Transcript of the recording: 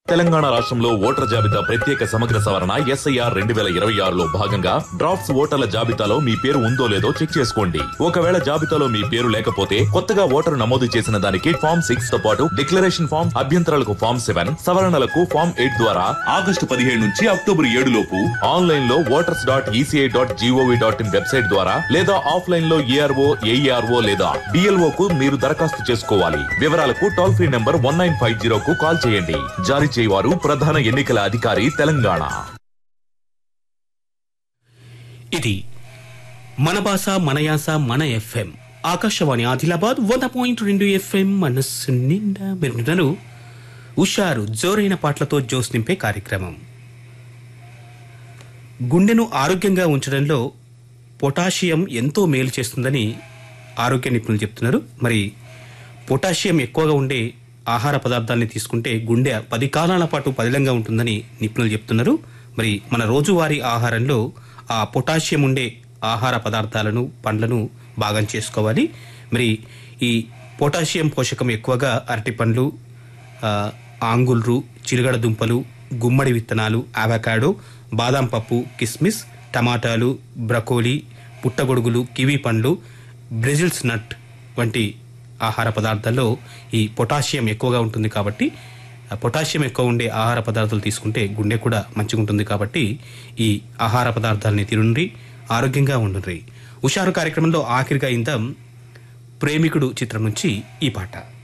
తెలంగాణ రాష్ట్రంలో ఓటర్ జాబితా ప్రత్యేక సమగ్ర సవరణ ఎస్ఐఆర్ రెండు వేల ఇరవై ఆరులో భాగంగా డ్రాఫ్ట్స్ ఓటర్ల జాబితాలో మీ పేరు ఉందో లేదో చెక్ చేసుకోండి ఒకవేళ జాబితాలో మీ పేరు లేకపోతే కొత్తగా ఓటరు నమోదు చేసిన దానికి ఫామ్ సిక్స్ తో పాటు డిక్లరేషన్ ఫామ్ అభ్యంతరాలకు ఫామ్ సెవెన్ సవరణలకు ఫామ్ ఎయిట్ ద్వారా ఆగస్టు పదిహేడు నుంచి అక్టోబర్ ఏడు లోపు ఆన్లైన్ లో voters dot ECI dot gov dot in website ద్వారా లేదా ఆఫ్లైన్ లో ఏఆర్ఓ ఏఈఆర్ఓ లేదా డిఎల్ఓ కు మీరు దరఖాస్తు చేసుకోవాలి వివరాలకు toll free number one nine five zero కు కాల్ చేయండి జారీ చేయవారు ప్రధాన ఎన్నికల అధికారి తెలంగాణ ఇది మన భాష మన యాస మన ఎఫ్ఎం ఆకాశవాణి ఆదిలాబాద్ వంద పాయింట్ రెండు ఎఫ్ఎం మనస్సు నిండా మీరు వింటున్నారు ఉషారు జోరైన పాటలతో జోస్ నింపే కార్యక్రమం గుండెను ఆరోగ్యంగా ఉంచడంలో పొటాషియం ఎంతో మేలు చేస్తుందని ఆరోగ్య నిపుణులు చెప్తున్నారు మరి పొటాషియం ఎక్కువగా ఉండే ఆహార పదార్థాలని తీసుకుంటే గుండె పది కాలాల పాటు పదిలంగా ఉంటుందని నిపుణులు చెప్తున్నారు మరి మన రోజువారీ ఆహారంలో ఆ పొటాషియం ఉండే ఆహార పదార్థాలను పండ్లను భాగం చేసుకోవాలి మరి ఈ పొటాషియం పోషకం ఎక్కువగా అరటి పండ్లు ఆ, ఆంగుల్రు చిరుగడ దుంపలు గుమ్మడి విత్తనాలు ఆవకాడో బాదాం పప్పు కిస్మిస్ టమాటాలు బ్రకోలీ పుట్టగొడుగులు కివీ పండ్లు బ్రెజిల్స్ నట్ వంటి ఆహార పదార్థాల్లో ఈ పొటాషియం ఎక్కువగా ఉంటుంది కాబట్టి ఆ పొటాషియం ఎక్కువ ఉండే ఆహార పదార్థాలు తీసుకుంటే గుండె కూడా మంచిగా ఉంటుంది కాబట్టి ఈ ఆహార పదార్థాలని తినండి ఆరోగ్యంగా ఉండండి హుషారు కార్యక్రమంలో ఆఖరిగా ఇందాం ప్రేమికుడు చిత్రం నుంచి ఈ పాట